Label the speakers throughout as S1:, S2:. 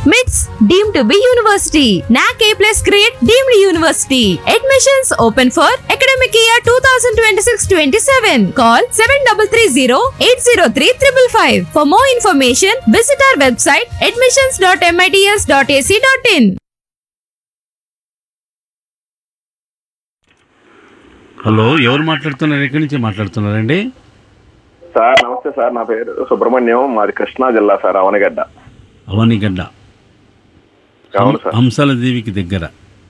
S1: మిట్స్ deem to be university NAAC A plus grade deemed university admissions open for academic year two thousand twenty six twenty seven call seven double three zero eight zero three triple five for more information visit our website admissions dot MITS dot AC dot in
S2: hello ఎవరు మాట్లాడుతున్నారు ఎక్కడి నుంచి మాట్లాడుతున్నారండి
S3: sir నమస్తే sir నా పేరు సుబ్రహ్మణ్యం మాది కృష్ణా జిల్లా సార్ అవనగడ్డ
S2: అవనిగడ్డ
S3: అవును సార్
S2: హంసాల దేవికి దగ్గర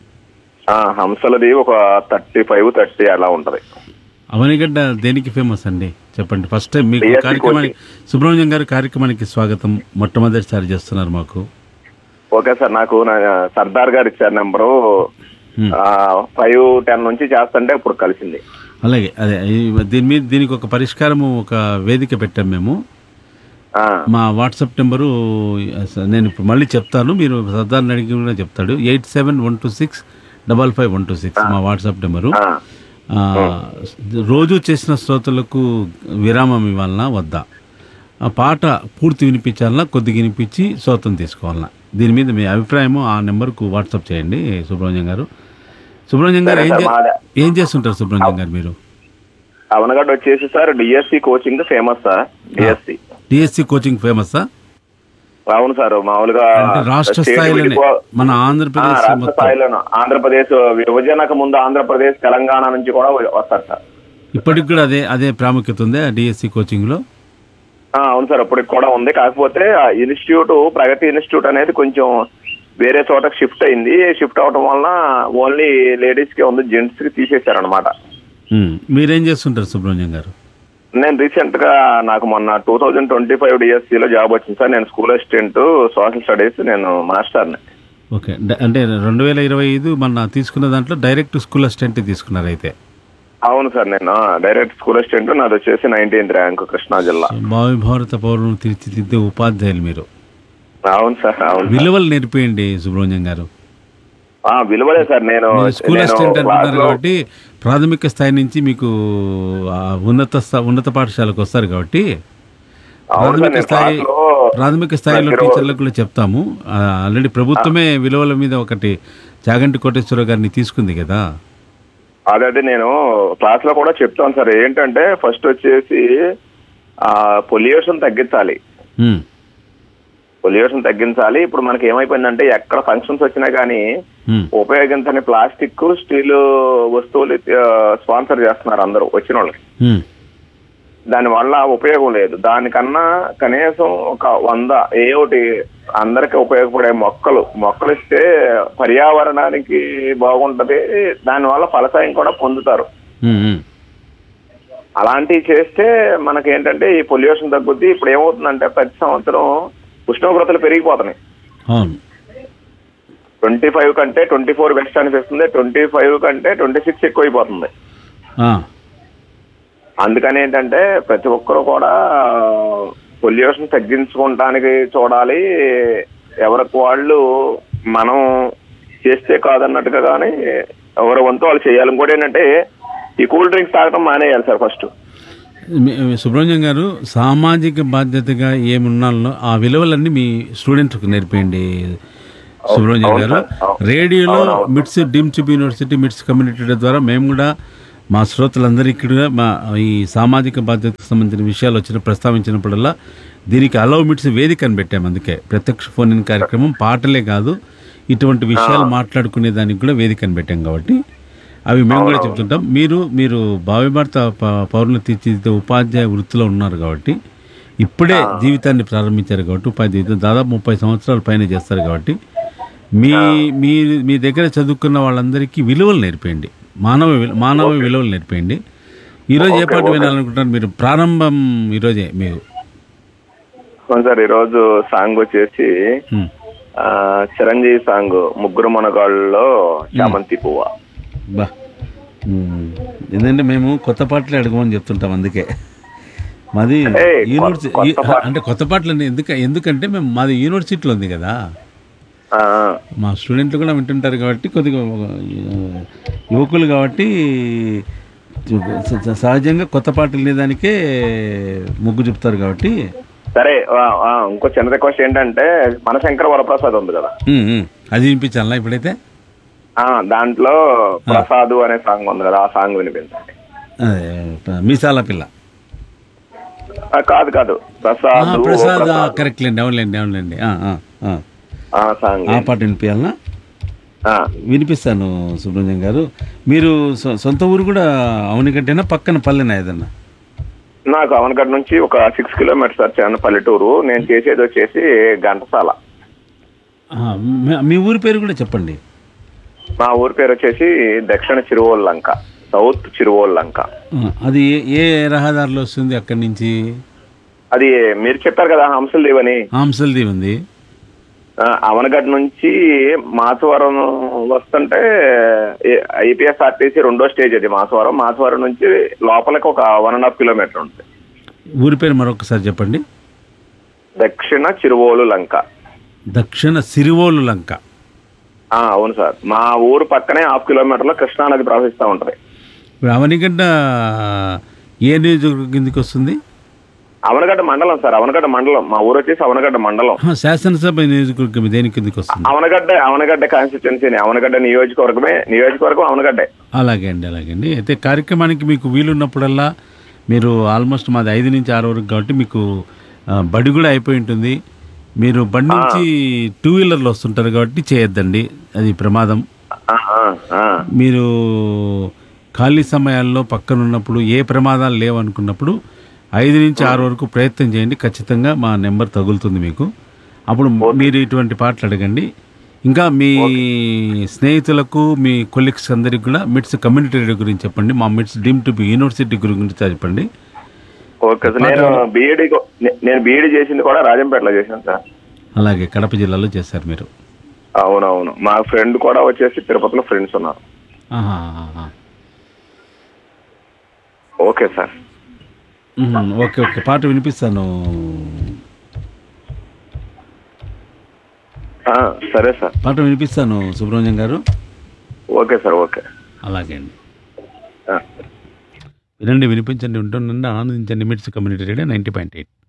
S3: ఆ, హంసలది ఒక థర్టీ ఫైవ్ థర్టీ అలా ఉంటది
S2: అవనిగడ్డ దేనికి ఫేమస్ అండి చెప్పండి ఫస్ట్ టైం మీకు
S3: BSc
S2: కార్యక్రమానికి సుబ్రహ్మణ్యం గారు కార్యక్రమానికి స్వాగతం మొట్టమొదటిసారి చేస్తున్నారు మాకు
S3: ఓకే సార్ నాకు నా సర్దార్ గారు ఇచ్చారు నెంబరు
S2: Hmm.
S3: ఫైవ్ టెన్ నుంచి చేస్తుంటే ఇప్పుడు కలిసింది
S2: అలాగే అదే ఈ- దీని మీద దీనికి ఒక పరిష్కారము ఒక వేదిక పెట్టాం మేము
S3: ఆ,
S2: మా వాట్సాప్ నెంబరు స- నేను ఇప్పుడు మళ్ళీ చెప్తాను మీరు సర్దార్ని అడిగి కూడా చెప్తాడు eight seven one two six double five one two six మా వాట్సాప్ నెంబరు
S3: ఆ,
S2: ఆ, రోజు చేసిన శ్రోతలకు విరామం ఇవ్వాలన్నా వద్దా ఆ పాట పూర్తి వినిపించాలన్నా కొద్దిగా వినిపించి శ్రోతం తీసుకోవాలన్నా దీని మీద మీ అభిప్రాయము ఆ నెంబర్కు వాట్సాప్ చేయండి సుబ్రహ్మణ్యం గారు సుబ్రహ్మణ్యం గారు ఏం
S3: సరే
S2: చే-
S3: సార్, మాదే.
S2: ఏం చేస్తుంటారు సుబ్రహ్మణ్యం గారు మీరు
S3: అవనగడ్డ వచ్చేసి sir DSC coaching famous sir DSC
S2: DSC coaching ఫేమసా
S3: అవును సార్ మామూలుగా
S2: అంటే రాష్ట్ర
S3: స్టేట్
S2: స్థాయిలోనే
S3: విడిపో-
S2: మన
S3: ఆ,
S2: ఆంధ్రప్రదేశ్
S3: రాష్ట్ర
S2: మొత్తం
S3: స్థాయిలోను ఆంధ్రప్రదేశ్ విభజనకు ముందు ఆంధ్రప్రదేశ్ తెలంగాణ నుంచి కూడా వస్తారు సార్
S2: ఇప్పటికి కూడా అదే అదే ప్రాముఖ్యత ఉంది డిఎస్సి కోచింగ్లో
S3: ఆ, అవును సార్ ఇప్పటికి కూడా ఉంది కాకపోతే ఆ ఇన్స్టిట్యూట్ ప్రగతి ఇన్స్టిట్యూట్ అనేది కొంచెం వేరే చోటకి షిఫ్ట్ అయింది షిఫ్ట్ అవడం వలన ఓన్లీ లేడీస్ కి ఉంది జెంట్స్ కి తీసేశారు అనమాట
S2: ఉమ్. మీరేం చేస్తుంటారు సుబ్రహ్మణ్యం గారు
S3: నేను రీసెంట్ గా నాకు మొన్న two thousand twenty five DSC లో జాబ్ వచ్చింది సార్ నేను స్కూల్ అసిస్టెంట్ సోషల్ స్టడీస్ నేను మాస్టర్ని
S2: ఓకే డ- అంటే రెండు వేల ఇరవై ఐదు మన తీసుకున్న దాంట్లో డైరెక్ట్ స్కూల్ అసిస్టెంట్ తీసుకున్నారు అయితే
S3: అవును సార్ నేను డైరెక్ట్ స్కూల్ అసిస్టెంట్ నాది వచ్చేసి నైన్టీన్త్ ర్యాంక్ కృష్ణా జిల్లా
S2: భావి భారత పౌరులను తీర్చిదిద్దే ఉపాధ్యాయులు మీరు
S3: అవును సార్ అవును సార్.
S2: విలువలు నేర్పేయండి సుబ్రహ్మణ్యం గారు
S3: ఆ, విలువలే సార్ నేను
S2: మీరు స్కూల్
S3: నేను
S2: అసిస్టెంట్ అంటున్నారు
S3: క్లాస్లో-
S2: కాబట్టి ప్రాథమిక స్థాయి నుంచి మీకు ఆ ఉన్నత స్థా- ఉన్నత పాఠశాలకు వస్తారు కాబట్టి
S3: అవును సార్,
S2: ప్రాథమిక
S3: నేను
S2: స్థాయి
S3: క్లాస్లో
S2: ప్రాథమిక స్థాయిలో
S3: ప్రతిరోజు-
S2: టీచర్లకు కూడా చెప్తాము ఆ, ఆల్రెడీ ప్రభుత్వమే విలువల మీద ఒకటి చాగంటి కోటేశ్వర గారిని తీసుకుంది కదా
S3: అదే అదే నేను క్లాస్ లో కూడా చెప్తాను సార్ ఏంటంటే ఫస్ట్ వచ్చేసి ఆ పొల్యూషన్ తగ్గించాలి
S2: ఉమ్,
S3: పొల్యూషన్ తగ్గించాలి ఇప్పుడు మనకి ఏమైపోయిందంటే ఎక్కడ ఫంక్షన్స్ వచ్చినా కానీ
S2: ఉమ్,
S3: ఉపయోగించని ప్లాస్టిక్ స్టీల్ వస్తువులు స్పాన్సర్ చేస్తున్నారు అందరూ వచ్చిన వాళ్ళకి
S2: ఉమ్,
S3: దాని వల్ల ఉపయోగం లేదు దానికన్నా కనీసం ఒక వంద ఏ ఒకటి అందరికి ఉపయోగపడే మొక్కలు మొక్కలు ఇస్తే పర్యావరణానికి బాగుంటది దానివల్ల ఫలసాయం కూడా పొందుతారు
S2: ఉమ్, ఉమ్.
S3: అలాంటివి చేస్తే మనకి ఏంటంటే ఈ పొల్యూషన్ తగ్గుద్ది ఇప్పుడు ఏమవుతుందంటే ప్రతి సంవత్సరం ఉష్ణోగ్రతలు పెరిగిపోతున్నాయి
S2: అవును
S3: ట్వంటీ ఫైవ్ కంటే ట్వంటీ ఫోర్ బెస్ట్ అనిపిస్తుంది ట్వంటీ ఫైవ్ కంటే ట్వంటీ సిక్స్ ఎక్కువైపోతుంది
S2: ఆ,
S3: అందుకని ఏంటంటే ప్రతి ఒక్కరు కూడా పొల్యూషన్ తగ్గించుకోవటానికి చూడాలి ఎవరికి వాళ్ళు మనం చేస్తే కాదన్నట్టుగా కానీ ఎవరి వంతు వాళ్ళు చేయాలి ఇంకోటి ఏంటంటే ఈ కూల్ డ్రింక్స్ తాగడం మానేయాలి సార్ ఫస్ట్
S2: మీ- సుబ్రహ్మణ్యం గారు సామాజిక బాధ్యతగా ఏమున్నాలో ఆ విలువలన్నీ మీ స్టూడెంట్కి నేర్పేయండి సుబ్రహ్మణ్యం
S3: అవును
S2: గారు
S3: సార్, అవును.
S2: రేడియోలో
S3: అవును, అవును.
S2: MITS deem to university MITS community ద్వారా మేము కూడా మా శ్రోతలందరికీ కూడా మా ఈ సామాజిక బాధ్యతకు సంబంధించిన విషయాలు వచ్చిన ప్రస్తావించినప్పుడల్లా దీనికి అలవ్ మిట్స్ వేదిక అని పెట్టాము అందుకే ప్రత్యక్ష ఫోన్ ఇన్ కార్యక్రమం పాటలే కాదు ఇటువంటి విషయాలు మాట్లాడుకునే దానికి కూడా వేదిక అని పెట్టాం కాబట్టి అవి మేము కూడా చెప్తుంటాం మీరు మీరు భావి భారత ప- పౌరులను తీర్చిదిద్దే ఉపాధ్యాయ వృత్తిలో ఉన్నారు కాబట్టి ఇప్పుడే జీవితాన్ని ప్రారంభించారు కాబట్టి ఉపాధ్యాయులు దాదాపు ముప్పై సంవత్సరాల పైన చేస్తారు కాబట్టి మీ మీ మీ దగ్గర చదువుకున్న వాళ్ళందరికీ విలువలు నేర్పేయండి మానవ విలు- మానవ విలువలు నేర్పేయండి ఈరోజు ఏ పాట వినాలనుకుంటారు మీరు ప్రారంభం ఈరోజే మీరు
S3: అవును సార్ ఈరోజు సాంగ్ వచ్చేసి
S2: హ్మ్.
S3: ఆ, చిరంజీవి సాంగ్ ముగ్గురు మనగాళ్ళలో చామంతి పువ్వ
S2: బా మ్మ్. ఎందుకంటే మేము కొత్త పాటలే అడగమని చెప్తుంటాం అందుకే మాది
S3: ఏయ్,
S2: యూనివర్సిటీ
S3: కొత్త- కొత్త పాట.
S2: అంటే కొత్త పాటలు ఎందుకు ఎందుకంటే మేము మాది యూనివర్సిటీలో ఉంది కదా
S3: ఆ,
S2: మా స్టూడెంట్లు కూడా వింటుంటారు కాబట్టి కొద్దిగా ఆ, యువకులు కాబట్టి స- స- సహజంగా కొత్త పాటలు వినేదానికే మొగ్గు చూపుతారు కాబట్టి
S3: సరే ఆ, ఆ, ఇంకో చిన్న రిక్వెస్ట్ ఏంటంటే మన శంకర వరప్రసాద్ ఉంది కదా
S2: ఉమ్, ఉమ్. అది వినిపించాలా ఇప్పుడైతే
S3: ఆ దాంట్లో ప్రసాద్ అనే సాంగ్ ఉంది కదా ఆ సాంగ్ వినిపించండి
S2: అదే, మీసాల పిల్ల
S3: ఆ, కాదు కాదు
S2: ఆ,
S3: ప్రసాద్ ఓ
S2: ప్రసాద్
S3: ప్రసాద్.
S2: కరెక్ట్ లేండి అవునులేండి అవునులేండి ఆ, ఆ, ఆ.
S3: ఆ సాంగ్
S2: ఆ పాట వినిపించాలనా
S3: ఆ,
S2: వినిపిస్తాను సుబ్రహ్మణ్యం గారు మీరు సొ- సొంత ఊరు కూడా అవనికంటేనా పక్కన పల్లెనా ఏదన్నా
S3: నాకు అవనగడ్ నుంచి ఒక సిక్స్ కిలోమీటర్స్ వచ్చాను పల్లెటూరు నేను చేసేది వచ్చేసి ఘంటసాల
S2: ఆ, మీ- మీ ఊరి పేరు కూడా చెప్పండి
S3: మా ఊరి పేరు వచ్చేసి దక్షిణ చిరువోల్ లంక సౌత్ చిరువోల్ లంక
S2: ఆ, అది ఏ- ఏ రహదారిలో వస్తుంది అక్కడి నుంచి
S3: అది మీరు చెప్పారు కదా హంసల్దేవ్ అని
S2: ఆంసల్ది ఉంది
S3: ఆ, అవనగడ్ నుంచి మాచవరం వస్తుంటే ఐపీఎస్ ఆర్టీసీ రెండో స్టేజ్ అది మాచవరం మాచవరం నుంచి లోపలికి ఒక వన్ అండ్ హాఫ్ కిలోమీటర్ ఉంటుంది
S2: ఊరి పేరు మరొకసారి చెప్పండి
S3: దక్షిణ చిరువోలు లంక
S2: దక్షిణ సిరివోలు లంక
S3: ఆ, అవును సార్ మా ఊరు పక్కనే హాఫ్ కిలోమీటర్ లో కృష్ణానది ప్రవహిస్తూ ఉంటది
S2: ఇప్పుడు అవనిగడ్డ ఏ నియోజకవర్గం కిందకి వస్తుంది
S3: అవనగడ్డ మండలం సార్ అవనగడ్డ మండలం మా ఊరు వచ్చేసి అవనగడ్డ మండలం
S2: ఆ, శాసనసభ నియోజకవర్గం దేని కిందకి వస్తుంది
S3: అవనగడ్డ అవనగడ్డ కాన్స్టిట్యున్సీ అవనగడ్డ నియోజకవర్గమే నియోజకవర్గం అవనగడ్డే
S2: అలాగే అండి అలాగే అండి అయితే కార్యక్రమానికి మీకు వీలున్నప్పుడల్లా మీరు ఆల్మోస్ట్ మాది ఐదు నుంచి ఆరు వరకు కాబట్టి మీకు ఆ, బడి కూడా అయిపోయి ఉంటుంది మీరు బండి నుంచి టూ వీలర్లో వస్తుంటారు కాబట్టి చేయొద్దండి అది ప్రమాదం
S3: ఆ, ఆ, ఆ.
S2: మీరు ఖాళీ సమయాల్లో పక్కన ఉన్నప్పుడు ఏ ప్రమాదాలు లేవనుకున్నప్పుడు ఐదు నుంచి ఆరు వరకు ప్రయత్నం చేయండి ఖచ్చితంగా మా నెంబర్ తగులుతుంది మీకు అప్పుడు మీరు ఇటువంటి పాటలు అడగండి ఇంకా మీ స్నేహితులకు మీ కొలీగ్స్ అందరికి కూడా మిట్స్ కమ్యూనిటీ రేడియో గురించి చెప్పండి మా మిట్స్ డీమ్ టు బి యూనివర్సిటీ గురించి చెప్పండి
S3: ఓకే సార్ నేను బీఈడి నేను బీఈడి చేసింది కూడా రాజంపేటలో చేశాను సార్
S2: అలాగే కడప జిల్లాలో చేశారు మీరు
S3: అవునవును మా ఫ్రెండ్ కూడా వచ్చేసి తిరుపతిలో ఫ్రెండ్స్ ఉన్నారు
S2: ఆహా, ఆహా.
S3: ఓకే సార్
S2: మ్మ్, ఓకే ఓకే పాట వినిపిస్తాను
S3: ఆ, సరే సార్
S2: పాట వినిపిస్తాను సుబ్రహ్మణ్యం గారు
S3: ఓకే సార్ ఓకే
S2: అలాగే అండి
S3: ఆ.
S2: వినండి వినిపించండి ఉంటుండండి ఆనందించండి MITS community radio ninety point eight